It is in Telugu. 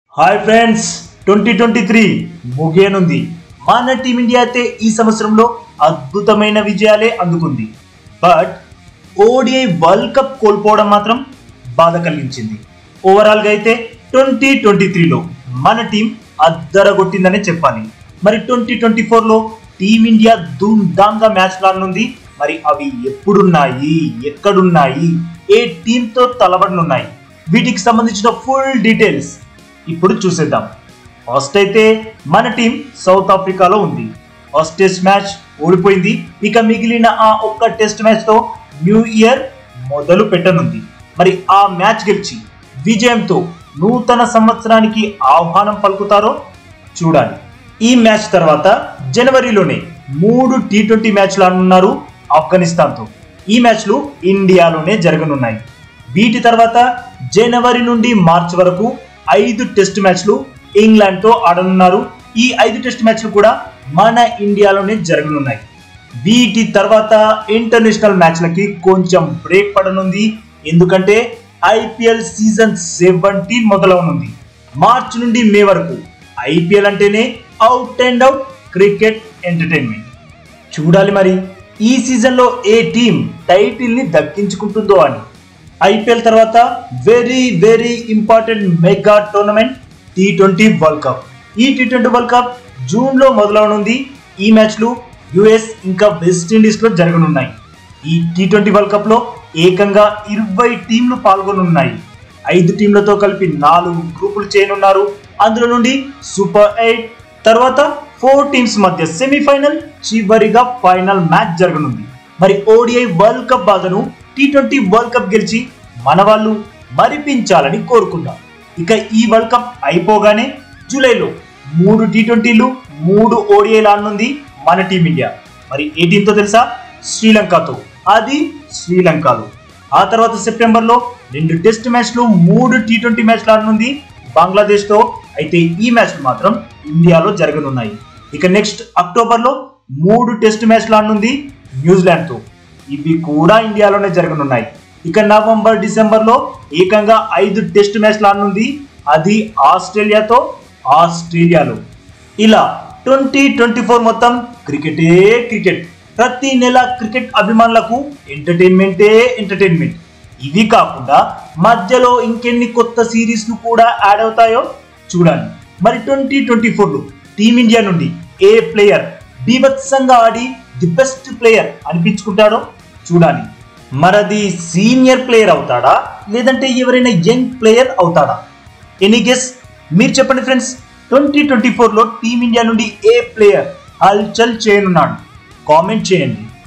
hi friends twenty twenty three ముగియనుంది మన టీమిండియా అయితే ఈ సంవత్సరంలో అద్భుతమైన విజయాలే అందుకుంది బట్ ఓడిఐ వరల్డ్ కప్ కోల్పోవడం మాత్రం బాధ కలిగించింది ఓవరాల్గా అయితే ట్వంటీ ట్వంటీ త్రీలో మన టీం అద్దరగొట్టిందనే చెప్పాలి మరి ట్వంటీ ట్వంటీ ఫోర్లో టీమిండియా ధూమ్ ధామ్గా మ్యాచ్ రానుంది మరి అవి ఎప్పుడున్నాయి ఎక్కడున్నాయి ఏ టీంతో తలబడనున్నాయి వీటికి సంబంధించిన ఫుల్ డీటెయిల్స్ ఇప్పుడు చూసేద్దాం ఫస్ట్ అయితే మన టీం సౌత్ ఆఫ్రికాలో ఉంది ఫస్ట్ టెస్ట్ మ్యాచ్ ఓడిపోయింది ఇక మిగిలిన ఆ ఒక్క టెస్ట్ మ్యాచ్ తో న్యూ ఇయర్ మొదలు పెట్టనుంది మరి ఆ మ్యాచ్ గెలిచి విజయంతో నూతన సంవత్సరానికి ఆహ్వానం పలుకుతారో చూడాలి ఈ మ్యాచ్ తర్వాత జనవరిలోనే మూడు టీ ట్వంటీ మ్యాచ్లు ఆడనున్నారు ఆఫ్ఘనిస్తాన్తో ఈ మ్యాచ్లు ఇండియాలోనే జరగనున్నాయి వీటి తర్వాత జనవరి నుండి మార్చ్ వరకు ఐదు టెస్ట్ మ్యాచ్లు ఇంగ్లాండ్తో ఆడనున్నారు ఈ ఐదు టెస్ట్ మ్యాచ్లు కూడా మన ఇండియాలోనే జరగనున్నాయి వీటి తర్వాత ఇంటర్నేషనల్ మ్యాచ్లకి కొంచెం బ్రేక్ పడనుంది ఎందుకంటే ఐపీఎల్ సీజన్ సెవెంటీన్ మొదలవనుంది మార్చ్ నుండి మే వరకు ఐపీఎల్ అంటేనే out and out cricket entertainment చూడాలి మరి ఈ సీజన్లో ఏ టీం టైటిల్ని దక్కించుకుంటుందో అని ఐపీఎల్ తర్వాత very very important mega tournament T twenty world cup ఈ టీ ట్వంటీ వరల్డ్ కప్ జూన్లో మొదలవనుంది ఈ మ్యాచ్లు యుఎస్ ఇంకా వెస్టిండీస్లో జరగనున్నాయి ఈ టీ ట్వంటీ వరల్డ్ కప్లో ఏకంగా ఇరవై టీంలు పాల్గొనున్నాయి ఐదు టీంలతో కలిపి నాలుగు గ్రూపులు చేయనున్నారు అందులో నుండి సూపర్ ఎయిట్ తర్వాత ఫోర్ టీమ్స్ మధ్య సెమీఫైనల్ చివరిగా ఫైనల్ మ్యాచ్ జరగనుంది మరి ఓడిఐ వరల్డ్ కప్ బాధను టీ ట్వంటీ వరల్డ్ కప్ గెలిచి మన వాళ్ళు మరిపించాలని కోరుకుందాం ఇక ఈ వరల్డ్ కప్ అయిపోగానే జూలైలో మూడు టీ ట్వంటీలు మూడు ఓడిఐలు ఆడనుంది మన టీమిండియా మరి ఏ టీంతో తెలుసా శ్రీలంకతో అది శ్రీలంకలో ఆ తర్వాత సెప్టెంబర్లో రెండు టెస్ట్ మ్యాచ్లు మూడు టీ ట్వంటీ మ్యాచ్లు ఆడనుంది బంగ్లాదేశ్తో అయితే ఈ మ్యాచ్లు మాత్రం ఇండియాలో జరగనున్నాయి ఇక నెక్స్ట్ అక్టోబర్లో మూడు టెస్ట్ మ్యాచ్లు ఆడనుంది న్యూజిలాండ్తో ఇవి కూడా ఇండియాలోనే జరగనున్నాయి ఇక నవంబర్ డిసెంబర్లో ఏకంగా ఐదు టెస్ట్ మ్యాచ్లు ఆడనుంది అది ఆస్ట్రేలియాతో ఆస్ట్రేలియాలో ఇలా ట్వంటీ ట్వంటీ ఫోర్ మొత్తం క్రికెటే క్రికెట్ ప్రతి నెల క్రికెట్ అభిమానులకు ఎంటర్టైన్మెంటే ఎంటర్టైన్మెంట్ ఇవి కాకుండా మధ్యలో ఇంకెన్ని కొత్త సిరీస్లు కూడా యాడ్ అవుతాయో చూడాలి మరి ట్వంటీ ట్వంటీ ఫోర్లో టీమిండియా నుండి ఏ ప్లేయర్ బీభత్సంగా ఆడి ది బెస్ట్ ప్లేయర్ అనిపించుకుంటాడో చూడాలి మరది సీనియర్ ప్లేయర్ అవుతాడా లేదంటే ఎవరైనా యంగ్ ప్లేయర్ అవుతాడా ఎనీ గెస్ మీరు చెప్పండి ఫ్రెండ్స్ ట్వంటీ ట్వంటీ ఫోర్లో టీమిండియా నుండి ఏ ప్లేయర్ హల్చల్ చేయనున్నాడు కామెంట్ చేయండి